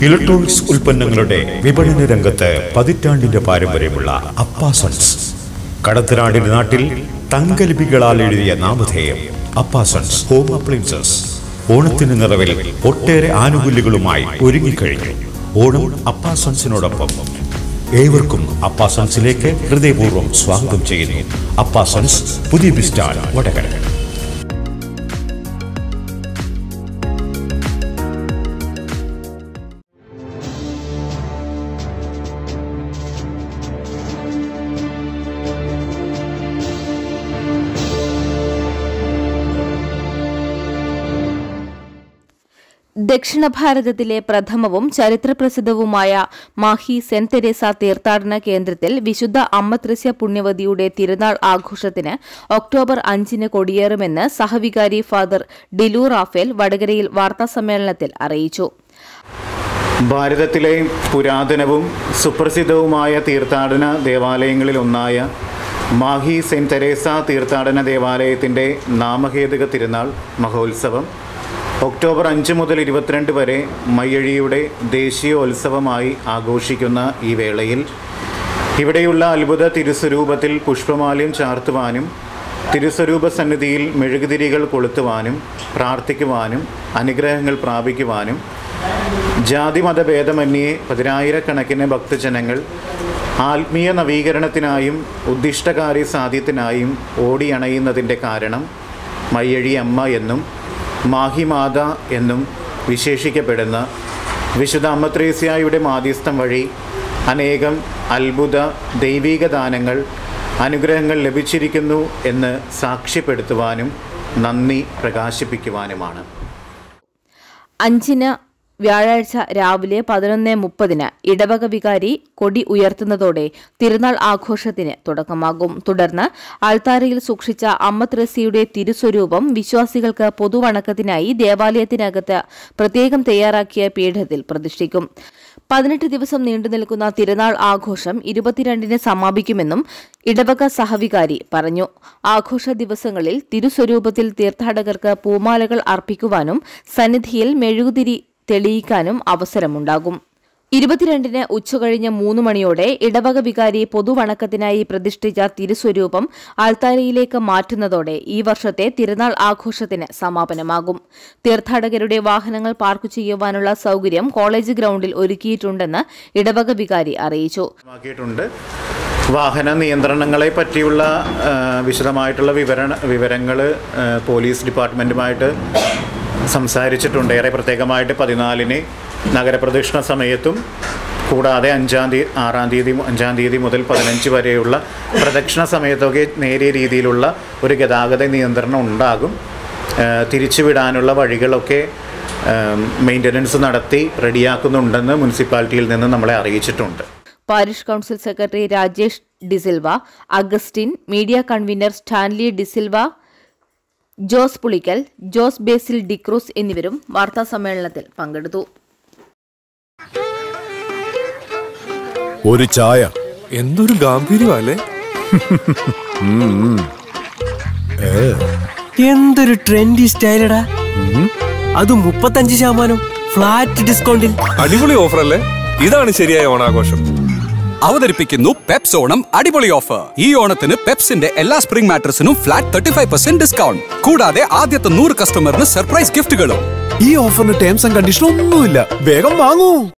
electronics ഉൽപ്പന്നങ്ങളുടെ വിപണന രംഗത്ത് പതിറ്റാണ്ടിന്റെ പാരമ്പര്യമുള്ള അപ്പാസൺസ് കടത്തനാടിന്റെ നാട്ടിൽ തങ്കലിപികളാൽ എഴുതിയ നാമധേയം അപ്പാസൺസ് ഹോം അപ്ലയൻസസ് ഓണത്തിന് നിറവിൽ ഒട്ടേറെ ആനുകൂല്യങ്ങളുമായി ഒരുങ്ങിക്കഴിഞ്ഞു ഓണം അപ്പാസൺസിനോടൊപ്പം ഏവർക്കും അപ്പാസൺസിലേക്ക് ഹൃദയപൂർവ്വം സ്വാഗതം ചെയ്യുന്നു അപ്പാസൺസ് പുതിയ ബിസ്റ്റാൻ വടകര ദക്ഷിണ ഭാരതത്തിലെ പ്രഥമവും ചരിത്രപ്രസിദ്ധവുമായ മാഹി സെന്റ് തെരേസ തീർത്ഥാടന കേന്ദ്രത്തിൽ വിശുദ്ധ അമ്മ ത്രസ്യ പുണ്യവതിയുടെ തിരുനാൾ ആഘോഷത്തിന് ഒക്ടോബർ അഞ്ചിന് കൊടിയേറുമെന്ന് സഹവികാരി ഫാദർ ഡിലു റാഫേൽ വടകരയിൽ വാർത്താസമ്മേളനത്തിൽ അറിയിച്ചു ഭാരതത്തിലെ പുരാതനവും സുപ്രസിദ്ധവുമായ തീർത്ഥാടന ദേവാലയങ്ങളിലൊന്നായ മാഹി സെൻറ്റ് തെരേസ തീർത്ഥാടന ദേവാലയത്തിൻ്റെ നാമഹേതുക തിരുനാൾ മഹോത്സവം ഒക്ടോബർ അഞ്ച് മുതൽ ഇരുപത്തിരണ്ട് വരെ മയ്യഴിയുടെ ദേശീയോത്സവമായി ആഘോഷിക്കുന്ന ഈ വേളയിൽ ഇവിടെയുള്ള അത്ഭുത തിരുസ്വരൂപത്തിൽ പുഷ്പമാല്യം ചാർത്തുവാനും തിരുസ്വരൂപ സന്നിധിയിൽ മെഴുകുതിരികൾ കൊളുത്തുവാനും പ്രാർത്ഥിക്കുവാനും അനുഗ്രഹങ്ങൾ പ്രാപിക്കുവാനും ജാതി മതഭേദമന്യേ പതിനായിരക്കണക്കിന് ഭക്തജനങ്ങൾ ആത്മീയ നവീകരണത്തിനായും ഉദ്ദിഷ്ടകാര്യ സാധ്യത്തിനായും ഓടിയണയുന്നതിൻ്റെ കാരണം മയ്യഴി അമ്മ എന്നും മാഹിമാത എന്നും വിശേഷിക്കപ്പെടുന്ന വിശുദ്ധ അമ്മത്രേസ്യായുടെ മാധ്യസ്ഥം വഴി അനേകം അത്ഭുത ദൈവീക ദാനങ്ങൾ അനുഗ്രഹങ്ങൾ ലഭിച്ചിരിക്കുന്നു എന്ന് സാക്ഷ്യപ്പെടുത്തുവാനും നന്ദി പ്രകാശിപ്പിക്കുവാനുമാണ് അഞ്ചിന് വ്യാഴാഴ്ച രാവിലെ പതിനൊന്ന് മുപ്പതിന് ഇടവക വികാരി കൊടി ഉയർത്തുന്നതോടെ തിരുനാൾ ആഘോഷത്തിന് തുടക്കമാകും തുടർന്ന് ആൾത്താരയിൽ സൂക്ഷിച്ച അമ്മ ത്രസിയുടെ തിരുസ്വരൂപം വിശ്വാസികൾക്ക് പൊതുവണക്കത്തിനായി ദേവാലയത്തിനകത്ത് പ്രത്യേകം തയ്യാറാക്കിയ പീഠത്തിൽ പ്രതിഷ്ഠിക്കും പതിനെട്ട് ദിവസം നീണ്ടുനിൽക്കുന്ന തിരുനാൾ ആഘോഷം ഇരുപത്തിരണ്ടിന് സമാപിക്കുമെന്നും ഇടവക സഹവികാരി പറഞ്ഞു ആഘോഷ ദിവസങ്ങളിൽ തിരുസ്വരൂപത്തിൽ തീർത്ഥാടകർക്ക് പൂമാലകൾ അർപ്പിക്കുവാനും സന്നിധിയിൽ മെഴുകുതിരി തെളിയിക്കാനും അവസരമുണ്ടാകും ഇരുപത്തിരണ്ടിന് ഉച്ചകഴിഞ്ഞ് മൂന്ന് മണിയോടെ ഇടവക വികാരി പൊതുവണക്കത്തിനായി പ്രതിഷ്ഠിച്ച തിരുസ്വരൂപം ആൾത്താരയിലേക്ക് മാറ്റുന്നതോടെ ഈ വർഷത്തെ തിരുനാൾ ആഘോഷത്തിന് സമാപനമാകും തീർത്ഥാടകരുടെ വാഹനങ്ങൾ പാർക്ക് ചെയ്യുവാനുള്ള സൌകര്യം കോളേജ് ഗ്രൌണ്ടിൽ ഒരുക്കിയിട്ടുണ്ടെന്ന് ഇടവക വികാരി അറിയിച്ചു വ്യക്തമാക്കിയിട്ടുണ്ട് വാഹന നിയന്ത്രണങ്ങളെ പറ്റിയുള്ള ആ, വിശദമായിട്ടുള്ള വിവരണ വിവരങ്ങൾ പോലീസ് ഡിപ്പാർട്ട്മെൻറ്റുമായിട്ട് സംസാരിച്ചിട്ടുണ്ട് ഏറെ പ്രത്യേകമായിട്ട് പതിനാലിന് നഗരപ്രദക്ഷിണ സമയത്തും കൂടാതെ അഞ്ചാം തീയതി ആറാം തീയതി അഞ്ചാം തീയതി മുതൽ പതിനഞ്ച് വരെയുള്ള പ്രദക്ഷിണ സമയത്തൊക്കെ നേരിയ രീതിയിലുള്ള ഒരു ഗതാഗത നിയന്ത്രണം ഉണ്ടാകും ആ, തിരിച്ചുവിടാനുള്ള വഴികളൊക്കെ മെയിൻ്റനൻസ് നടത്തി റെഡിയാക്കുന്നുണ്ടെന്ന് മുനിസിപ്പാലിറ്റിയിൽ നിന്ന് നമ്മളെ അറിയിച്ചിട്ടുണ്ട് parish council secretary Rajesh D'Silva Augustine media convener Stanley D'Silva Jose Pulickal Jose Basil D'Cruz എന്നിവരും വാർത്താസമ്മേളനത്തിൽ പങ്കെടുത്തു ഒരു ചായ എന്തൊരു ഗാംഭീര്യമല്ലേ എന്തൊരു ട്രെൻഡി സ്റ്റൈലടാ അത് മുപ്പത്തഞ്ച് ശതമാനം ഫ്ലാറ്റ് ഡിസ്കൗണ്ടിൽ അടിപൊളി ഓഫർ അല്ലേ ഇതാണ് ശരിയായ ഓണാഘോഷം അവതരിപ്പിക്കുന്നു പെപ്സ് ഓണം അടിപൊളി ഓഫർ ഈ ഓണത്തിന് പെപ്സിന്റെ എല്ലാ സ്പ്രിംഗ് മാട്രസിനും flat thirty five percent discount കൂടാതെ ആദ്യത്തെ നൂറ് കസ്റ്റമറിന് സർപ്രൈസ് ഗിഫ്റ്റുകളും ഈ ഓഫറിന് ടേംസ് ആൻഡ് കണ്ടീഷൻ ഒന്നുമില്ല വേഗം വാങ്ങൂ